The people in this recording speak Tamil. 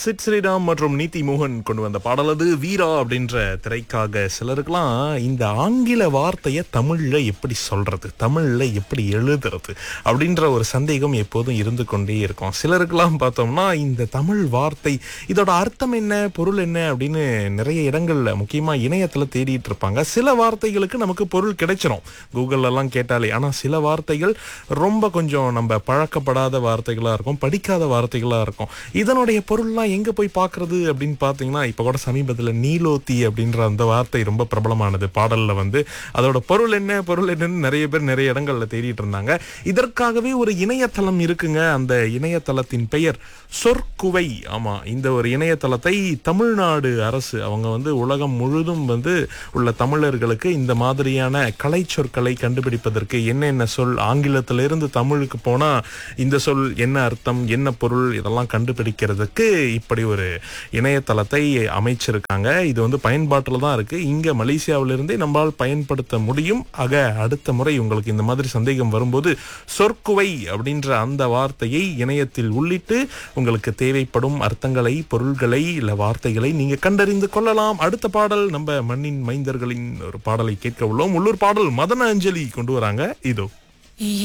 சிட் ஸ்ரீராம் மற்றும் நீதி மோகன் கொண்டு வந்த பாடல் அது வீரா அப்படின்ற திரைக்காக சிலருக்கெல்லாம் இந்த ஆங்கில வார்த்தையை தமிழ்ல எப்படி சொல்றது தமிழ்ல எப்படி எழுதுறது அப்படின்ற ஒரு சந்தேகம் எப்போதும் இருந்து கொண்டே இருக்கும் சிலருக்கெல்லாம் பார்த்தோம்னா இந்த தமிழ் வார்த்தை இதோட அர்த்தம் என்ன பொருள் என்ன அப்படின்னு நிறைய இடங்கள்ல முக்கியமா இணையத்துல தேடிட்டு இருப்பாங்க சில வார்த்தைகளுக்கு நமக்கு பொருள் கிடைச்சிரும் கூகுள்ல எல்லாம் கேட்டாலே ஆனா சில வார்த்தைகள் ரொம்ப கொஞ்சம் நம்ம பழக்கப்படாத வார்த்தைகளா இருக்கும் படிக்காத வார்த்தைகளா இருக்கும் இதனுடைய பொருள்லாம் எங்க போய் பார்க்கிறது அப்படின்னு பார்த்தீங்கன்னா இப்போ கூட சமீபத்தில் நீலோத்தி அப்படின்ற அந்த வார்த்தை ரொம்ப பிரபலமானது பாடல்ல வந்து அதோட பொருள் என்ன பொருள் என்னன்னு நிறைய பேர் நிறைய இடங்கள்ல தேடிட்டு இருந்தாங்க இதற்காகவே ஒரு இணையதளம் இருக்குங்க அந்த இணையதளத்தின் பெயர் சொற்குவை ஆமா இந்த ஒரு இணையதளத்தை தமிழ்நாடு அரசு அவங்க வந்து உலகம் முழுதும் வந்து உள்ள தமிழர்களுக்கு இந்த மாதிரியான கலை சொற்களை கண்டுபிடிப்பதற்கு என்னென்ன சொல் ஆங்கிலத்திலிருந்து தமிழுக்கு போனா இந்த சொல் என்ன அர்த்தம் என்ன பொருள் இதெல்லாம் கண்டுபிடிக்கிறதுக்கு இப்படி ஒரு இணையதளத்தை அமைச்சிருக்காங்க இது வந்து பயன்பாட்டில் தான் இருக்கு இங்க மலேசியாவிலிருந்தே நம்மால் பயன்படுத்த முடியும் ஆக அடுத்த முறை உங்களுக்கு இந்த மாதிரி சந்தேகம் வரும்போது சொற்குவை அப்படின்ற அந்த வார்த்தையை இணையத்தில் உள்ளிட்டு உங்களுக்கு தேவைப்படும் அர்த்தங்களை பொருள்களை இல்ல வார்த்தைகளை நீங்க கண்டறிந்து கொள்ளலாம் அடுத்த பாடல் நம்ம மண்ணின் மைந்தர்களின் ஒரு பாடலை கேட்க உள்ளோம் உள்ளூர் பாடல் மதன அஞ்சலி கொண்டு வராங்க இதோ